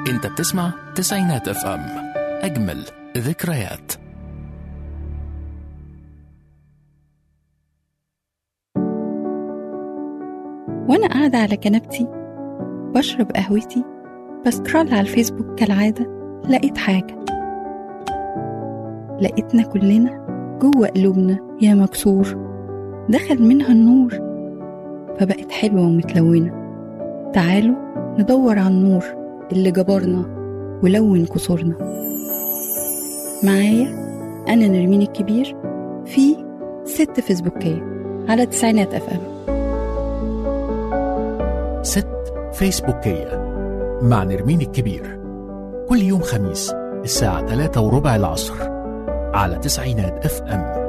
انت بتسمع تسعينات اف ام اجمل ذكريات وأنا قاعدة على كنبتي بشرب قهوتي بسكرول على الفيسبوك كالعادة لقيت حاجة لقيتنا كلنا جوه قلوبنا يا مكسور دخل منها النور فبقت حلوة ومتلونة تعالوا ندور على النور اللي جبرنا ولون كسورنا معايا أنا نرمين الكبير في ست فيسبوكية على تسعينات أف أم ست فيسبوكية مع نرمين الكبير كل يوم خميس الساعة 3 وربع العصر على تسعينات اف ام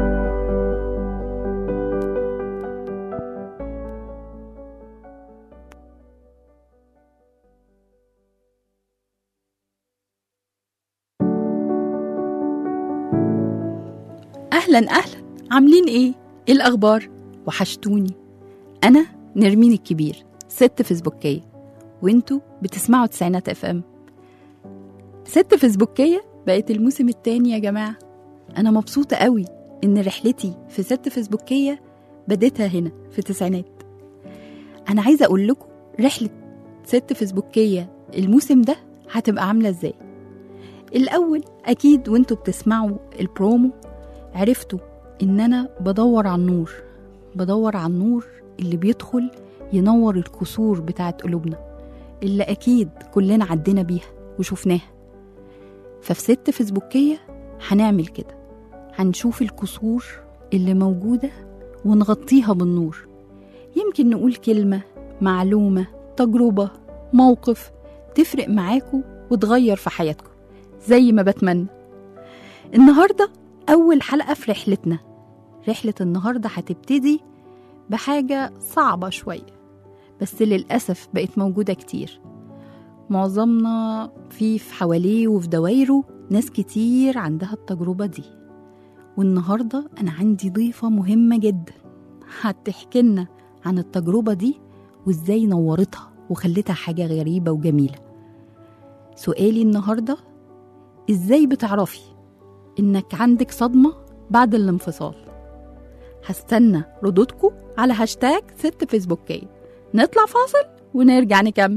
أهلا أهلا عاملين إيه؟ إيه الأخبار؟ وحشتوني أنا نرمين الكبير ست فيسبوكية وانتوا بتسمعوا تسعينات اف ام ست فيسبوكية بقت الموسم التاني يا جماعة أنا مبسوطة قوي إن رحلتي في ست فيسبوكية بديتها هنا في تسعينات أنا عايزة أقول لكم رحلة ست فيسبوكية الموسم ده هتبقى عاملة إزاي الأول أكيد وانتوا بتسمعوا البرومو عرفتوا إن أنا بدور على النور بدور على النور اللي بيدخل ينور الكسور بتاعت قلوبنا اللي أكيد كلنا عدينا بيها وشفناها ففي ست فيسبوكية هنعمل كده هنشوف الكسور اللي موجودة ونغطيها بالنور يمكن نقول كلمة معلومة تجربة موقف تفرق معاكم وتغير في حياتكم زي ما بتمنى النهاردة أول حلقة في رحلتنا رحلة النهاردة هتبتدي بحاجة صعبة شوية بس للأسف بقت موجودة كتير معظمنا في في حواليه وفي دوايره ناس كتير عندها التجربة دي والنهاردة أنا عندي ضيفة مهمة جدا هتحكي لنا عن التجربة دي وإزاي نورتها وخلتها حاجة غريبة وجميلة سؤالي النهاردة إزاي بتعرفي إنك عندك صدمة بعد الانفصال هستنى ردودكم على هاشتاج ست فيسبوكية نطلع فاصل ونرجع نكمل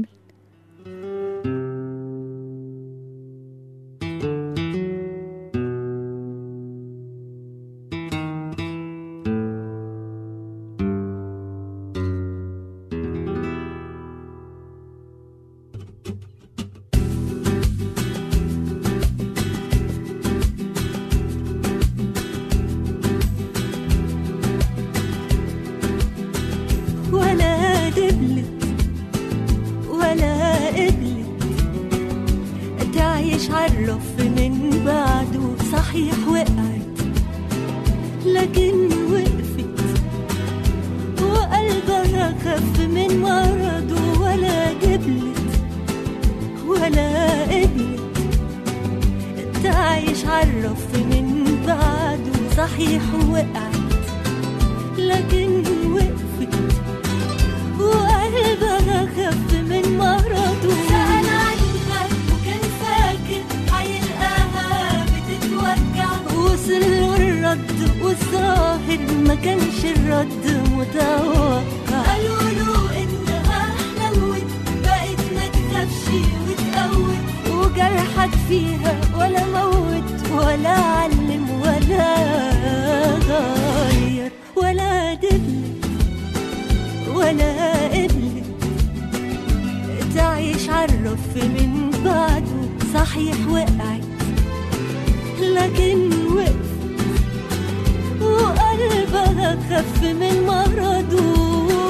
ولا دبلت ولا قبلت تعيش عالرف من بعده صحيح وقعت لكن وقفت وقلبها خف من مرضه ولا قبلت ولا قبلت تعيش عالرف من بعده صحيح وقعت لكن وقفت وقلبها خف من مرضه سأل عنها وكان فاكر هيلقاها بتتوجع وصل له الرد والظاهر ما كانش الرد متوقع قالوا له انها حلوت بقت ما تخافش وتقوت وجرحك فيها ولا موت ولا علم ولا غير ولا دبلت ولا قبلت تعيش عالرف من بعده صحيح وقعت لكن وقفت وقلبها خف من مرضه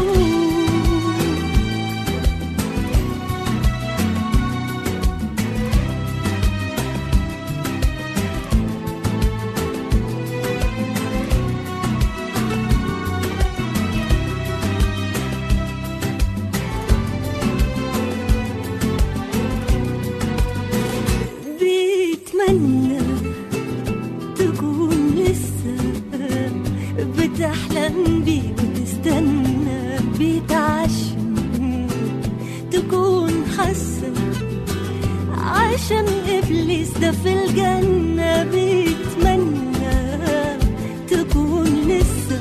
بيتمنى تكون لسه بتحلم بيه وتستنى بيتعشم تكون حاسة عشان إبليس ده في الجنة بيتمنى تكون لسه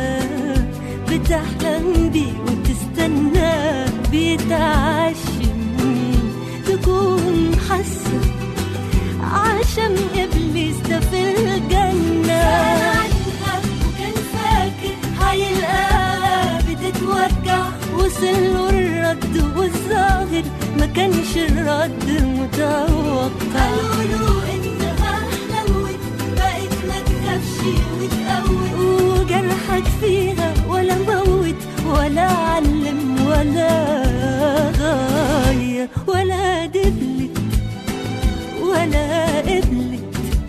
بتحلم بيه وتستنى بيتعشم تكون حاسة عشان إبليس ده في الجنة وكان فاكر هيلقاها بتتوجع وصل له الرد والظاهر ما كانش الرد متوقع قالوا له انها حلوت بقت ما تخافش وتقوت وجرحك فيها ولا موت ولا علم ولا غير ولا دبلت ولا قبلت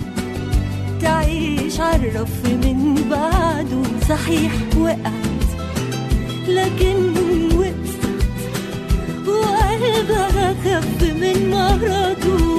تعيش عالرف من بعده صحيح وقعت لكن وقفت وقلبها خف من مرضه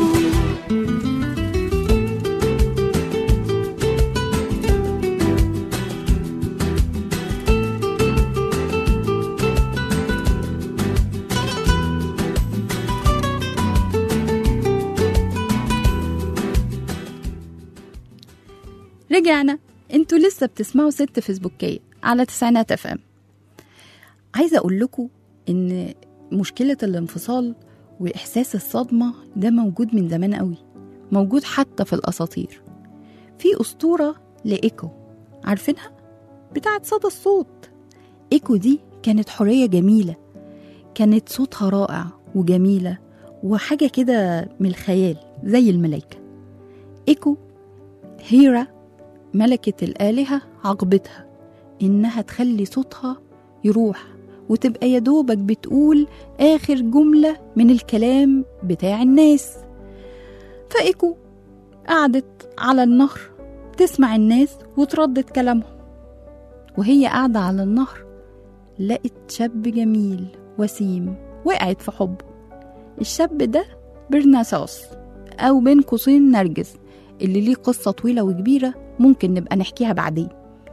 رجعنا انتوا لسه بتسمعوا ست فيسبوكية على تسعينات اف ام عايزة اقول لكم ان مشكلة الانفصال واحساس الصدمة ده موجود من زمان قوي موجود حتى في الاساطير في اسطورة لايكو عارفينها بتاعت صدى الصوت ايكو دي كانت حورية جميلة كانت صوتها رائع وجميلة وحاجة كده من الخيال زي الملايكة ايكو هيرا ملكة الآلهة عقبتها إنها تخلي صوتها يروح وتبقى يا دوبك بتقول آخر جملة من الكلام بتاع الناس فإيكو قعدت على النهر تسمع الناس وتردد كلامهم وهي قاعدة على النهر لقت شاب جميل وسيم وقعت في حبه الشاب ده برناساس أو بين قوسين نرجس اللي ليه قصة طويلة وكبيرة ممكن نبقى نحكيها بعدين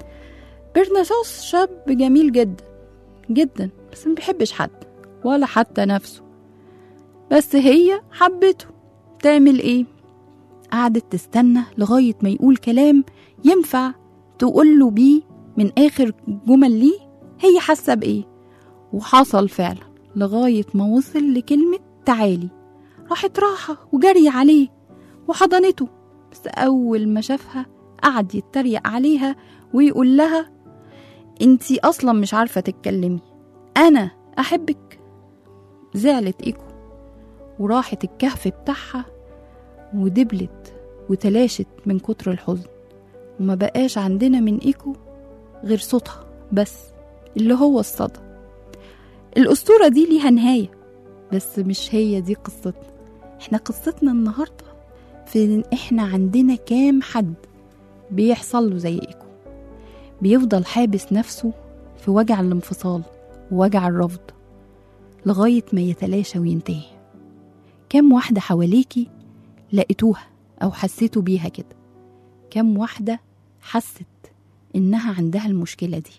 برناساس شاب جميل جدا جدا بس ما بيحبش حد ولا حتى نفسه بس هي حبته تعمل ايه قعدت تستنى لغاية ما يقول كلام ينفع تقوله بيه من آخر جمل ليه هي حاسة بإيه وحصل فعلا لغاية ما وصل لكلمة تعالي راحت راحة وجري عليه وحضنته بس أول ما شافها قعد يتريق عليها ويقول لها انتي أصلا مش عارفة تتكلمي أنا أحبك زعلت إيكو وراحت الكهف بتاعها ودبلت وتلاشت من كتر الحزن وما بقاش عندنا من إيكو غير صوتها بس اللي هو الصدى الأسطورة دي ليها نهاية بس مش هي دي قصتنا احنا قصتنا النهاردة في إن احنا عندنا كام حد بيحصل له زي إيكو بيفضل حابس نفسه في وجع الانفصال ووجع الرفض لغاية ما يتلاشى وينتهي كم واحدة حواليكي لقيتوها أو حسيتوا بيها كده كم واحدة حست إنها عندها المشكلة دي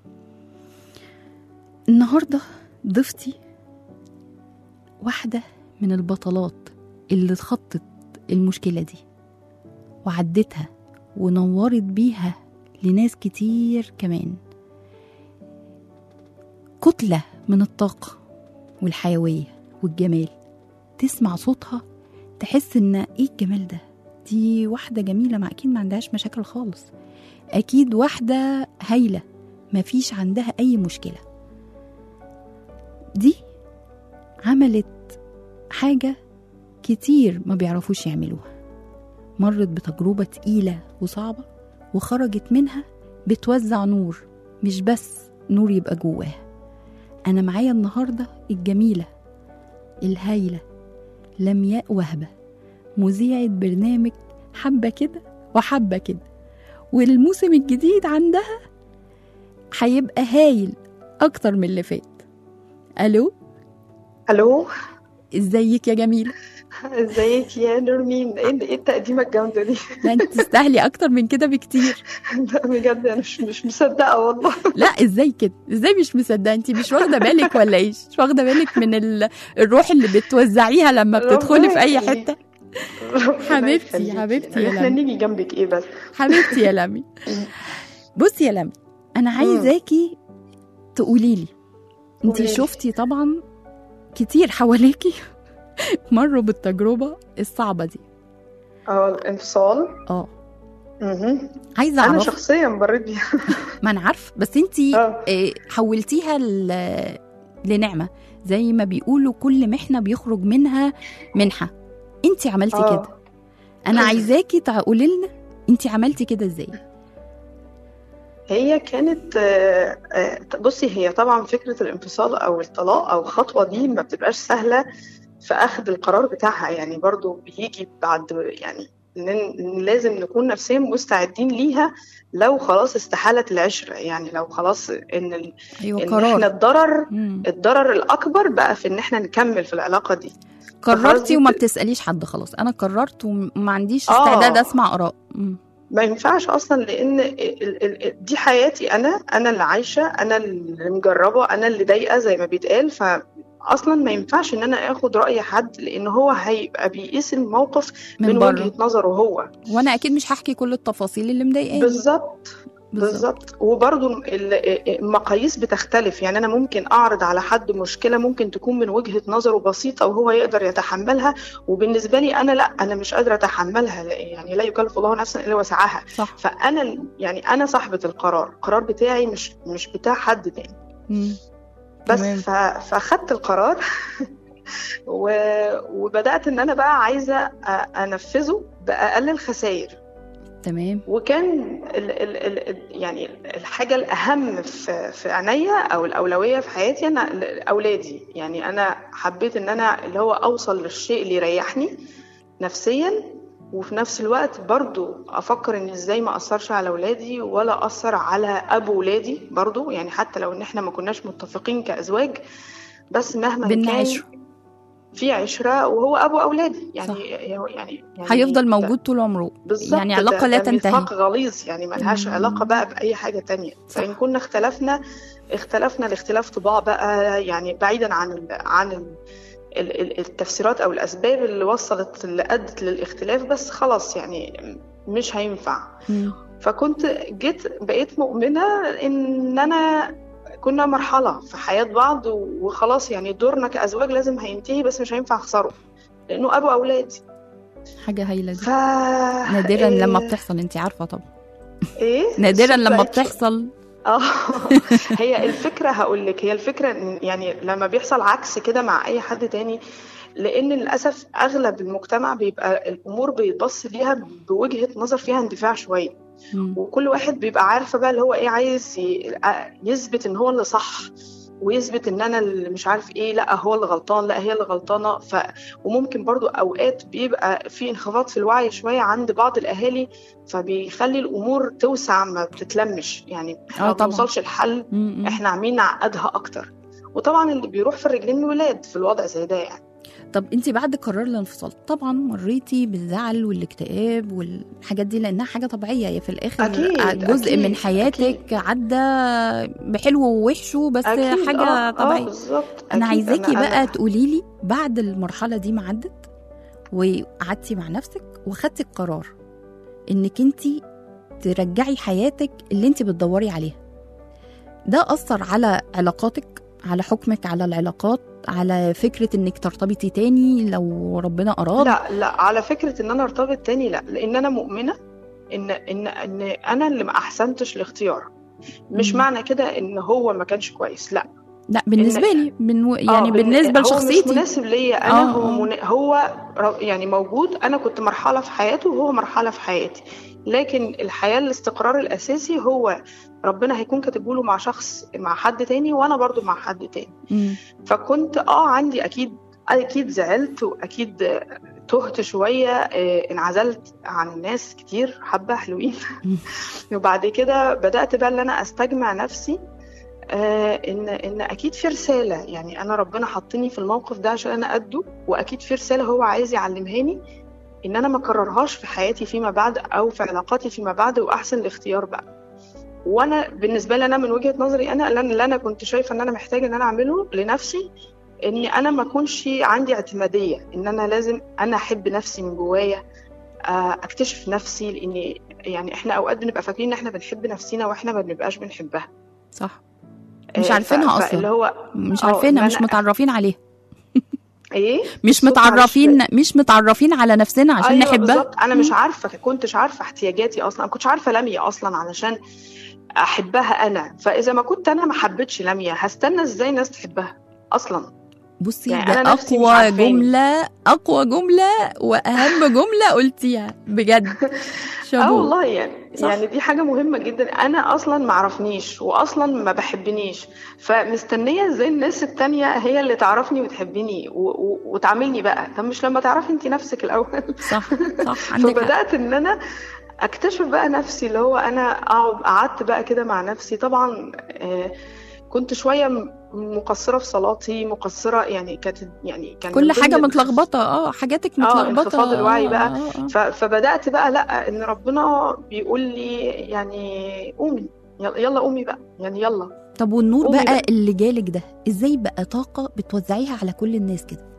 النهاردة ضيفتي واحدة من البطلات اللي اتخطت المشكلة دي وعدتها ونورت بيها لناس كتير كمان كتلة من الطاقة والحيوية والجمال تسمع صوتها تحس ان ايه الجمال ده دي واحدة جميلة ما اكيد ما عندهاش مشاكل خالص اكيد واحدة هايلة مفيش عندها اي مشكلة دي عملت حاجة كتير ما بيعرفوش يعملوها مرت بتجربة تقيلة وصعبة وخرجت منها بتوزع نور مش بس نور يبقى جواها أنا معايا النهاردة الجميلة الهايلة لمياء وهبة مذيعة برنامج حبة كده وحبة كده والموسم الجديد عندها هيبقى هايل أكتر من اللي فات ألو الو ازيك يا جميله ازيك يا نورمين ايه ايه التقديمه الجامده دي لا انت تستاهلي اكتر من كده بكتير لا بجد انا مش مش مصدقه والله لا ازاي كده ازاي مش مصدقه انت مش واخده بالك ولا ايش مش واخده بالك من ال... الروح اللي بتوزعيها لما بتدخلي في اي ربنا حته ربنا حبيبتي- يخليكي. حبيبتي يا احنا لمى. نيجي جنبك ايه بس حبيبتي يا لمي بصي يا لمي انا عايزاكي تقولي لي انت قوليلي. شفتي طبعا كتير حواليكي مروا بالتجربه الصعبه دي اه الانفصال اه مهم. عايزه انا اعرف شخصيا مريت بيها ما انا عارف بس انت اه حولتيها ل- لنعمه زي ما بيقولوا كل محنه بيخرج منها منحه انت عملتي آه. كده انا عايزاكي تقولي لنا انت عملتي كده ازاي هي كانت آه، آه، بصي هي طبعا فكرة الانفصال أو الطلاق أو الخطوة دي ما بتبقاش سهلة في أخذ القرار بتاعها يعني برضو بيجي بعد يعني إن لازم نكون نفسيا مستعدين ليها لو خلاص استحالت العشرة يعني لو خلاص إن ال- ايوه إن إحنا قرار الضرر مم. الضرر الأكبر بقى في إن إحنا نكمل في العلاقة دي فخلاص قررتي دي وما بت- بتساليش حد خلاص انا قررت وما عنديش آه. استعداد اسمع اراء مم. ما ينفعش اصلا لان ال- ال- ال- دي حياتي انا انا اللي عايشه انا اللي مجربه انا اللي ضايقه زي ما بيتقال فاصلا ما ينفعش ان انا اخد راي حد لان هو هيبقى بيقيس الموقف من, من, بره وجهه نظره هو وانا اكيد مش هحكي كل التفاصيل اللي مضايقاني بالظبط بالظبط وبرضو ال- المقاييس بتختلف يعني انا ممكن اعرض على حد مشكله ممكن تكون من وجهه نظره بسيطه وهو يقدر يتحملها وبالنسبه لي انا لا انا مش قادره اتحملها لا- يعني لا يكلف الله نفسا الا وسعها صح فانا ال- يعني انا صاحبه القرار القرار بتاعي مش مش بتاع حد تاني مم. بس تمام. ف... فاخدت القرار و... وبدات ان انا بقى عايزه أ- انفذه باقل الخسائر تمام وكان ال ال ال ال- يعني الحاجة الأهم في في عينيا أو الأولوية في حياتي أنا ال- أولادي يعني أنا حبيت إن أنا اللي هو أوصل للشيء اللي يريحني نفسيا وفي نفس الوقت برضو أفكر إن إزاي ما أثرش على أولادي ولا أثر على أبو ولادي برضو يعني حتى لو إن إحنا ما كناش متفقين كأزواج بس مهما بينا كان عشرة. في عشرة وهو أبو أولادي يعني صح. يعني يعني هيفضل ده- موجود طول عمره بالظبط يعني علاقة ده- لا ده تنتهي. ميثاق غليظ يعني ملهاش مم. علاقة بقى بأي حاجة تانية صح. فإن كنا اختلفنا اختلفنا لاختلاف طباع بقى يعني بعيدا عن ال عن ال ال- ال- التفسيرات أو الأسباب اللي وصلت اللي أدت للاختلاف بس خلاص يعني مش هينفع مم. فكنت جيت بقيت مؤمنة إن أنا كنا مرحلة في حياة بعض وخلاص يعني دورنا كأزواج لازم هينتهي بس مش هينفع أخسره لأنه أبو أولادي حاجه هايله دي ف نادرا لما إيه- بتحصل انت عارفه طبعا ايه نادرا الصوت لما بقت- بتحصل اه هي الفكره هقول لك هي الفكره إن يعني لما بيحصل عكس كده مع اي حد تاني لان للاسف اغلب المجتمع بيبقى الامور بيتبص ليها بوجهه نظر فيها اندفاع شويه مم. وكل واحد بيبقى عارفه بقى اللي هو ايه عايز ي- يثبت ان هو اللي صح ويثبت ان انا اللي مش عارف ايه لا هو اللي غلطان لا هي اللي غلطانه ف وممكن برضو اوقات بيبقى في انخفاض في الوعي شويه عند بعض الاهالي فبيخلي الامور توسع ما بتتلمش يعني احنا آه ما طبعاً. بنوصلش الحل مم. مم. احنا عاملين نعقدها اكتر وطبعا اللي بيروح في الرجلين الولاد في الوضع زي ده يعني طب انت بعد قرار الانفصال طبعا مريتي بالزعل والاكتئاب والحاجات دي لانها حاجه طبيعيه هي في الاخر أكيد، جزء أكيد، من حياتك أكيد. عدى بحلو ووحشه بس أكيد، حاجه آه، آه طبيعيه بالظبط انا أكيد. عايزاكي أنا- بقى أنا- تقولي لي بعد المرحله دي ما عدت وقعدتي مع نفسك وخدتي القرار انك انت ترجعي حياتك اللي انت بتدوري عليها ده اثر على علاقاتك على حكمك على العلاقات على فكره انك ترتبطي تاني لو ربنا اراد لا لا على فكرة ان انا ارتبط تاني لا لان انا مؤمنة ان ان ان انا اللي ما احسنتش الاختيار مش مم. معنى كده ان هو ما كانش كويس لا لا بالنسبه لي من و... يعني آه، بن- بالنسبه هو مش لشخصيتي مناسب ليا انا آه، هو آه. من... هو ر- يعني موجود انا كنت مرحلة في حياته وهو مرحلة في حياتي لكن الحياة الاستقرار الاساسي هو ربنا هيكون كاتبه له مع شخص مع حد تاني وانا برضو مع حد تاني مم. فكنت اه عندي اكيد اكيد زعلت واكيد آه، تهت شويه آه، انعزلت عن الناس كتير حبه حلوين وبعد كده بدات بقى ان انا استجمع نفسي آه ان ان اكيد في رساله يعني انا ربنا حطني في الموقف ده عشان انا قده واكيد في رساله هو عايز يعلمهاني ان انا ما اكررهاش في حياتي فيما بعد او في علاقاتي فيما بعد واحسن الاختيار بقى وانا بالنسبه لي انا من وجهه نظري انا اللي أنا- اللي انا كنت شايفه ان انا محتاجه ان انا اعمله لنفسي اني انا ما اكونش عندي اعتماديه ان انا لازم انا احب نفسي من جوايا آه، اكتشف نفسي لاني يعني احنا اوقات بنبقى فاكرين ان احنا بنحب نفسنا واحنا ما بنبقاش بنحبها صح مش آه، عارفينها ف- أصلاً. فاللي هو مش آه، عارفينها ما مش أنا- متعرفين عليها ايه مش صوت معلش. متعرفين مش متعرفين على نفسنا عشان أيوة نحبها بالظبط انا مش عارفه كنتش عارفه احتياجاتي اصلا ما كنتش عارفه لميا اصلا علشان احبها انا فاذا ما كنت انا ما حبيتش لميا هستنى ازاي الناس تحبها اصلا بصي يعني ده أنا نفسي مش اقوى عارفاني. جمله اقوى جمله واهم جمله قلتيها بجد اه شابو والله يعني صح. يعني دي حاجه مهمه جدا انا اصلا ما عرفنيش واصلا ما بحبنيش فمستنيه ازاي الناس التانية هي اللي تعرفني وتحبني و- و- وتعاملني بقى طب مش لما تعرفي انت نفسك الاول صح صح عندك حق فبدات ان انا اكتشف بقى نفسي اللي هو انا اقعد قعدت بقى كده مع نفسي طبعا آه، كنت شويه م- مقصره في صلاتي مقصره يعني كانت يعني كان كل من ضمن حاجه ال- متلخبطه اه حاجاتك متلخبطه انخفاض الوعي بقى. آه، آه، آه. ف- فبدات بقى لا ان ربنا بيقول لي يعني قومي يلا يلا قومي بقى يعني يلا طب والنور قومي بقى بقى. اللي جالك ده ازاي بقى طاقه بتوزعيها على كل الناس كده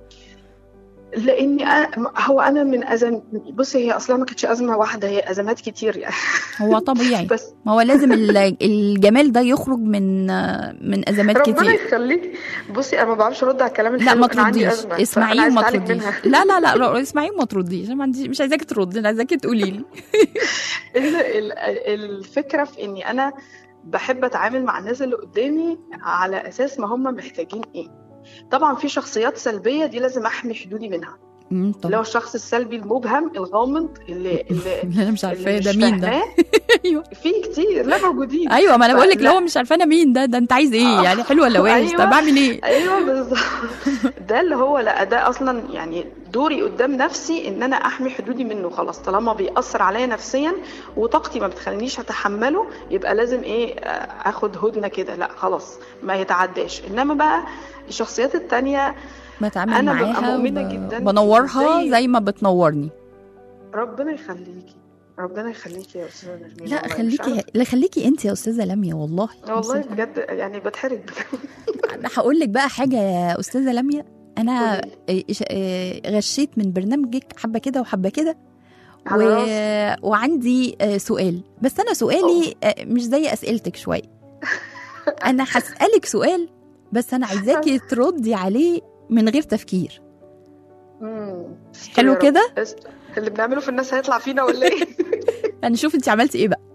لاني أنا هو انا من ازم بصي هي اصلا ما كانتش ازمه واحده هي ازمات كتير يعني هو طبيعي بس ما هو لازم ال- الجمال ده يخرج من من ازمات ربنا كتير يخليك بصي انا ما بعرفش ارد على الكلام لا الحلو ما انا عندي ترديش ازمه اسمعيه فأنا وما عايزة أتعالج ترديش منها. لا لا لا لا، اسمعيه وما ترديش أنا ما عندي مش عايزاكي تردي انا عايزاكي تقولي لي إن ال- الفكره في اني انا بحب اتعامل مع الناس اللي قدامي على اساس ما هم محتاجين ايه طبعا في شخصيات سلبيه دي لازم احمي حدودي منها مم، اللي هو طبعا الشخص السلبي المبهم الغامض اللي اللي اللي انا مش اللي عارفاه مش ده مين ده فاهماه. ايوه في كتير لا موجودين ايوه ما انا بقول لك لا. لو مش عارفه انا مين ده ده انت عايز ايه آه. يعني حلو ولا وحش أيوة. طب اعمل ايه ايوه بالظبط ده اللي هو لا ده اصلا يعني دوري قدام نفسي ان انا احمي حدودي منه خلاص طالما بيأثر عليا نفسيا وطاقتي ما بتخلينيش اتحمله يبقى لازم ايه آه، اخد هدنه كده لا خلاص ما يتعداش انما بقى الشخصيات التانية بتعامل أنا ببقى معاها مؤمنة وب- جداً بنورها إزاي- زي ما بتنورني ربنا يخليكي ربنا يخليكي يا استاذه نرمين لا والله مش خليكي عارفة. لا خليكي انت يا استاذه لميا والله والله بجد يعني بتحرج انا هقول لك بقى حاجه يا استاذه لميا انا قوليلي. إيه، إيش- إيه، غشيت من برنامجك حبه كده وحبه كده و... على راسي. وعندي آه، سؤال بس انا سؤالي آه، مش زي اسئلتك شويه انا هسالك سؤال بس انا عايزاكي تردي عليه من غير تفكير مم. حلو يا رب. كده بس اللي بنعمله في الناس هيطلع فينا ولا ايه هنشوف انت عملتي ايه بقى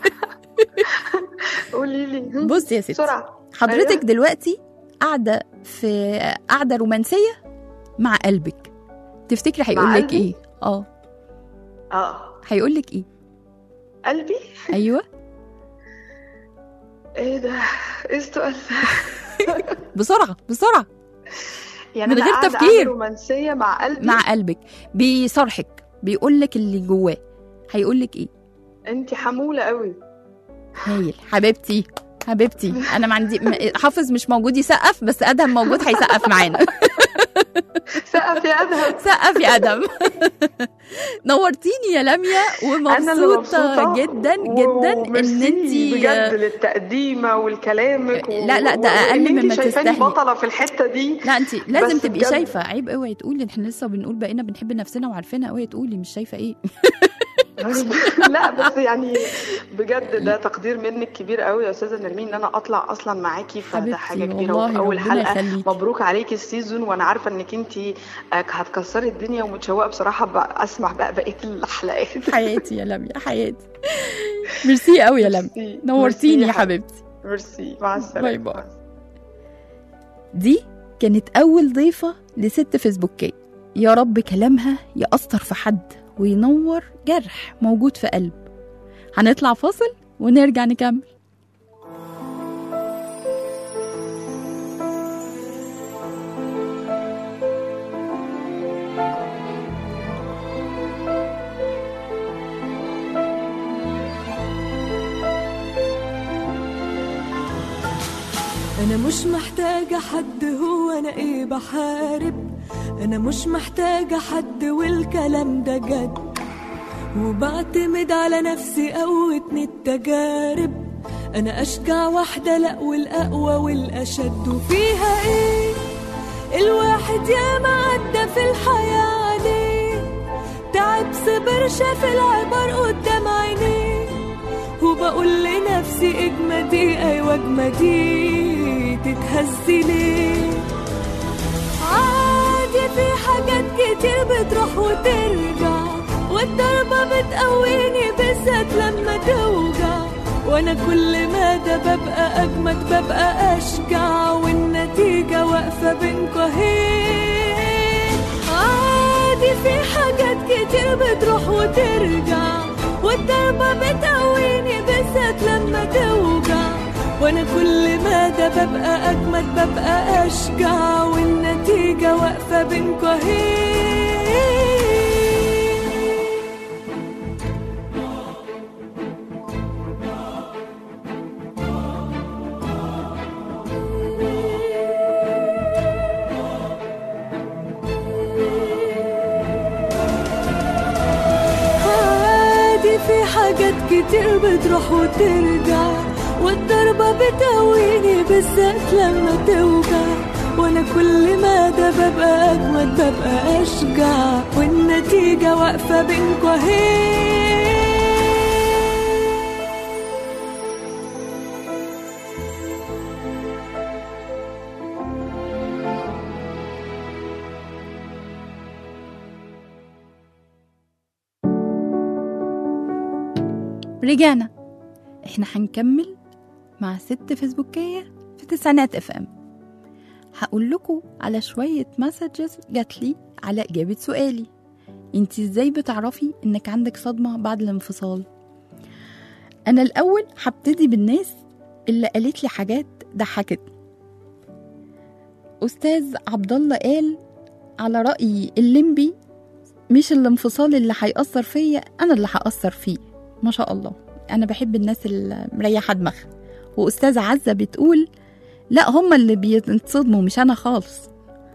قولي لي بصي يا ستي بسرعه حضرتك أيوة. دلوقتي قاعده في قاعده رومانسيه مع قلبك تفتكري هيقول مع لك قلبي؟ ايه اه اه هيقول لك ايه قلبي ايوه ايه ده ايه السؤال ده؟ بسرعه بسرعه يعني من أنا غير قاعدة تفكير. قاعدة رومانسيه مع قلبي مع قلبك بيصرحك بيقول لك اللي جواه هيقول لك ايه انت حموله قوي هايل حبيبتي حبيبتي انا ما عندي م- حافظ مش موجود يسقف بس ادهم موجود هيسقف معانا سقف يا ادهم سقف يا ادهم نورتيني يا لميا انا اللي ومبسوطه مبسوطه جدا جدا ان وميرسي بجد انت للتقديمه والكلامك و... لا، لا، ده و- أقل وإن مما انت شايفاني تستاهلي. بطله في الحته دي لا انت لازم بس تبقي بجد. شايفه عيب اوعي تقولي احنا لسه بنقول بقينا بنحب نفسنا وعارفينها اوعي تقولي مش شايفه ايه لا بس يعني بجد ده تقدير منك كبير قوي يا استاذه نرمين ان انا اطلع اصلا معاكي فده حاجه حبيبتي كبيره والله وفي اول ربنا حلقه يخليك مبروك عليكي السيزون وانا عارفه انك انت هتكسري الدنيا ومتشوقه بصراحه بقى اسمع بقى بقيه الحلقات حياتي يا لميا حياتي ميرسي قوي يا لميا ميرسي. نورتيني ميرسي يا حبيبتي ميرسي مع السلامه باي باي. دي كانت أول ضيفة لست فيسبوكية يا رب كلامها يأثر في حد وينور جرح موجود في قلب هنطلع فاصل ونرجع نكمل انا مش محتاجة حد هو انا ايه بحارب انا مش محتاجة حد والكلام ده جد وبعتمد على نفسي قوتني التجارب انا اشجع واحدة لا والاقوى والاشد وفيها ايه الواحد ياما عدى في الحياة عليه تعب صبر شاف العبر قدام عينيه وبقول لنفسي اجمدي ايوه اجمدي تتهزي ليه عادي في حاجات كتير بتروح وترجع والضربة بتقويني بالذات لما توجع وانا كل ما ده ببقى اجمد ببقى اشجع والنتيجة واقفة بينكوا اهي عادي في حاجات كتير بتروح وترجع والضربة بتقويني بالذات لما توجع وانا كل ما ده ببقى اجمد ببقى اشجع والنتيجة واقفة بينكوا اهي عادي في حاجات كتير بتروح وترجع والضربة بتقويني بالذات لما توجع وانا كل ما ده ببقى اجمد ببقى اشجع والنتيجة واقفة بينكوا اهي رجعنا احنا هنكمل مع ست فيسبوكية في تسعينات اف ام هقول لكم على شوية مسجز جات لي على إجابة سؤالي انت ازاي بتعرفي انك عندك صدمة بعد الانفصال انا الاول هبتدي بالناس اللي قالت لي حاجات ضحكتني استاذ عبد الله قال على رأيي الليمبي مش الانفصال اللي هيأثر فيا انا اللي هأثر فيه ما شاء الله انا بحب الناس اللي مريحه دماغها واستاذه عزه بتقول لا هما اللي بيتصدموا مش انا خالص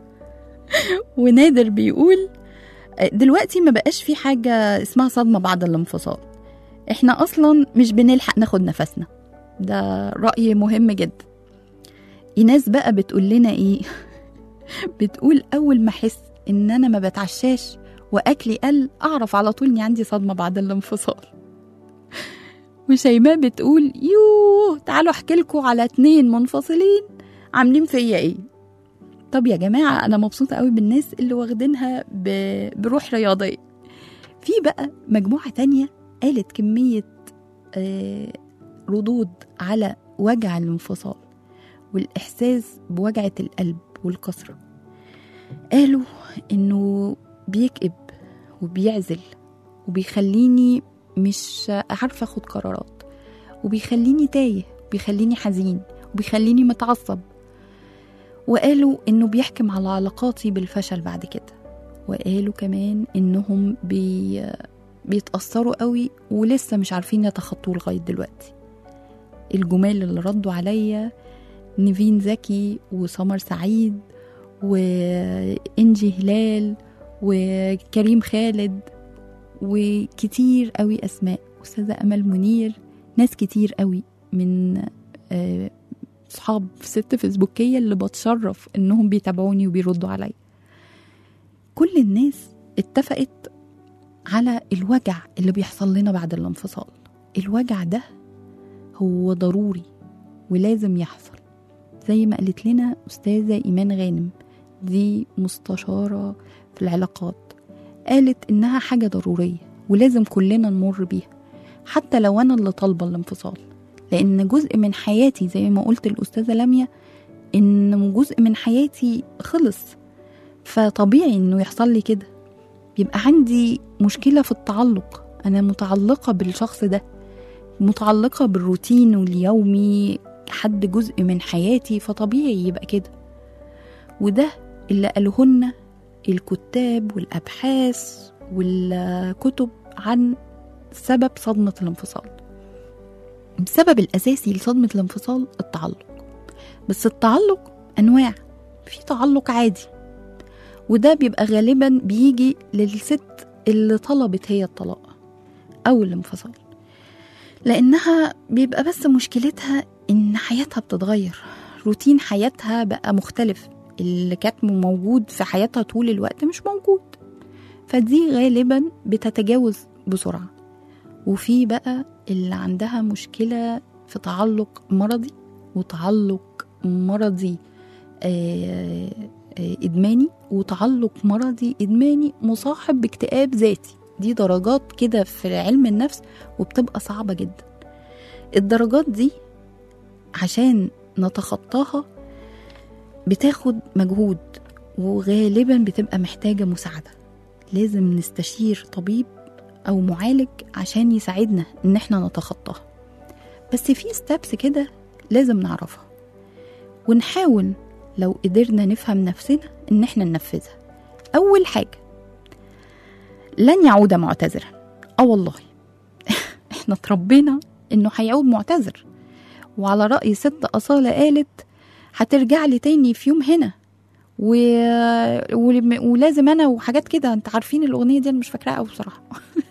ونادر بيقول دلوقتي ما بقاش في حاجه اسمها صدمه بعد الانفصال احنا اصلا مش بنلحق ناخد نفسنا ده راي مهم جدا ايناس بقى بتقول لنا ايه بتقول اول ما احس ان انا ما بتعشاش واكلي قل اعرف على طول اني عندي صدمه بعد الانفصال وشيماء بتقول يوه تعالوا احكي لكم على اتنين منفصلين عاملين فيا ايه طب يا جماعة أنا مبسوطة قوي بالناس اللي واخدينها ب... بروح رياضية في بقى مجموعة تانية قالت كمية آه ردود على وجع الانفصال والإحساس بوجعة القلب والكسرة قالوا إنه بيكئب وبيعزل وبيخليني مش عارفة أخد قرارات وبيخليني تايه وبيخليني حزين وبيخليني متعصب وقالوا إنه بيحكم على علاقاتي بالفشل بعد كده وقالوا كمان إنهم بي بيتأثروا قوي ولسه مش عارفين يتخطوه لغاية دلوقتي الجمال اللي ردوا عليا نيفين زكي وسمر سعيد وإنجي هلال وكريم خالد وكتير قوي اسماء استاذه امل منير ناس كتير قوي من آه، صحاب ست فيسبوكيه اللي بتشرف انهم بيتابعوني وبيردوا عليا كل الناس اتفقت على الوجع اللي بيحصل لنا بعد الانفصال الوجع ده هو ضروري ولازم يحصل زي ما قالت لنا أستاذة إيمان غانم دي مستشارة في العلاقات قالت إنها حاجة ضرورية ولازم كلنا نمر بيها حتى لو أنا اللي طالبة الانفصال لأن جزء من حياتي زي ما قلت الأستاذة لميا إن جزء من حياتي خلص فطبيعي إنه يحصل لي كده يبقى عندي مشكلة في التعلق أنا متعلقة بالشخص ده متعلقة بالروتين اليومي حد جزء من حياتي فطبيعي يبقى كده وده اللي قالوهن الكتاب والأبحاث والكتب عن سبب صدمة الانفصال السبب الأساسي لصدمة الانفصال التعلق بس التعلق أنواع في تعلق عادي وده بيبقى غالبا بيجي للست اللي طلبت هي الطلاق أو الانفصال لأنها بيبقى بس مشكلتها إن حياتها بتتغير روتين حياتها بقى مختلف اللي كانت موجود في حياتها طول الوقت مش موجود فدي غالبا بتتجاوز بسرعة وفي بقى اللي عندها مشكلة في تعلق مرضي وتعلق مرضي آه، آه، إدماني وتعلق مرضي إدماني مصاحب باكتئاب ذاتي دي درجات كده في علم النفس وبتبقى صعبة جدا الدرجات دي عشان نتخطاها بتاخد مجهود وغالبا بتبقى محتاجة مساعدة لازم نستشير طبيب أو معالج عشان يساعدنا إن احنا نتخطاها بس في ستابس كده لازم نعرفها ونحاول لو قدرنا نفهم نفسنا إن احنا ننفذها أول حاجة لن يعود معتذرا اه والله احنا اتربينا انه هيعود معتذر وعلى رأي ست أصالة قالت هترجع لي تاني في يوم هنا و... ولم- ولازم انا وحاجات كده انت عارفين الاغنيه دي انا مش فاكراها قوي بصراحه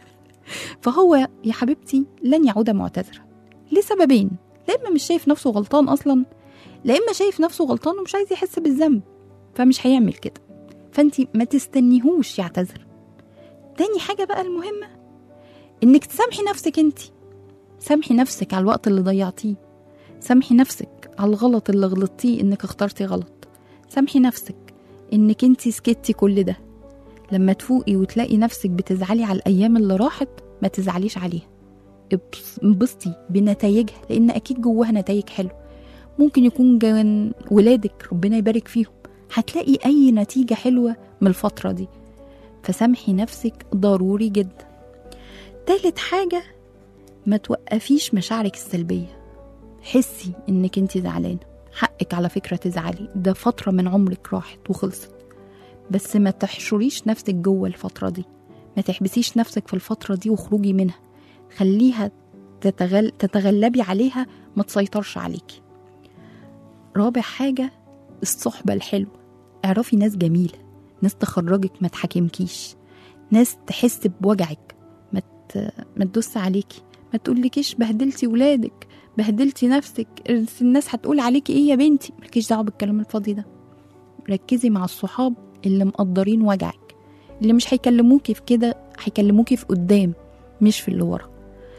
فهو يا حبيبتي لن يعود معتذرا لسببين لا اما مش شايف نفسه غلطان اصلا لا اما شايف نفسه غلطان ومش عايز يحس بالذنب فمش هيعمل كده فانت ما تستنيهوش يعتذر تاني حاجه بقى المهمه انك تسامحي نفسك انت سامحي نفسك على الوقت اللي ضيعتيه سامحي نفسك على الغلط اللي غلطتيه انك اخترتي غلط سامحي نفسك انك انتي سكتي كل ده لما تفوقي وتلاقي نفسك بتزعلي على الايام اللي راحت ما تزعليش عليها ابص- انبسطي بنتائجها لان اكيد جواها نتائج حلوه ممكن يكون جوان ولادك ربنا يبارك فيهم هتلاقي اي نتيجه حلوه من الفتره دي فسامحي نفسك ضروري جدا تالت حاجه ما توقفيش مشاعرك السلبيه حسي انك انت زعلانه حقك على فكره تزعلي ده فتره من عمرك راحت وخلصت بس ما تحشريش نفسك جوه الفتره دي ما تحبسيش نفسك في الفتره دي وخروجي منها خليها تتغل... تتغلبي عليها ما تسيطرش عليكي رابع حاجه الصحبه الحلوه اعرفي ناس جميله ناس تخرجك ما تحاكمكيش ناس تحس بوجعك ما ت... ما تدوس عليكي ما تقولكيش بهدلتي ولادك بهدلتي نفسك الناس هتقول عليكي ايه يا بنتي مالكيش دعوه بالكلام الفاضي ده ركزي مع الصحاب اللي مقدرين وجعك اللي مش هيكلموكي في كده هيكلموكي في قدام مش في اللي ورا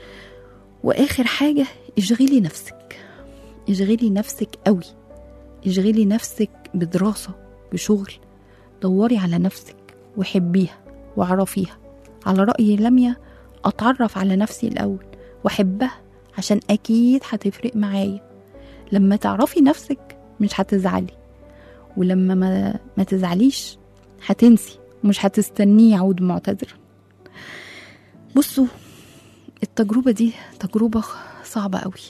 واخر حاجه اشغلي نفسك اشغلي نفسك قوي اشغلي نفسك بدراسه بشغل دوري على نفسك وحبيها واعرفيها على رأي لميا أتعرف على نفسي الأول وأحبها عشان أكيد هتفرق معايا لما تعرفي نفسك مش هتزعلي ولما ما, ما تزعليش هتنسي ومش هتستنيه يعود معتذر بصوا التجربة دي تجربة صعبة قوي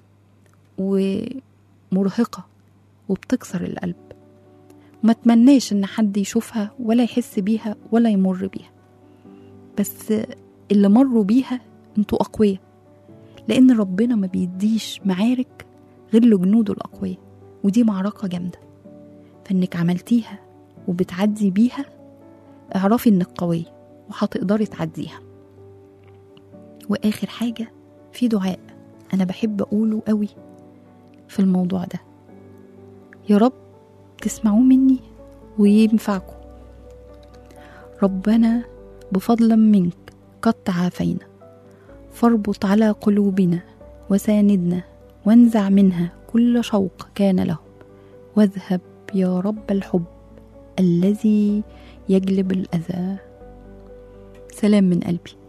ومرهقة وبتكسر القلب وما اتمناش ان حد يشوفها ولا يحس بيها ولا يمر بيها بس اللي مروا بيها انتوا اقوياء لان ربنا ما بيديش معارك غير لجنوده الاقوياء ودي معركه جامده فانك عملتيها وبتعدي بيها اعرفي انك قويه وهتقدري تعديها واخر حاجه في دعاء انا بحب اقوله قوي في الموضوع ده يا رب تسمعوه مني وينفعكم ربنا بفضل منك قد تعافينا فاربط على قلوبنا وساندنا وانزع منها كل شوق كان لهم واذهب يا رب الحب الذي يجلب الأذى سلام من قلبي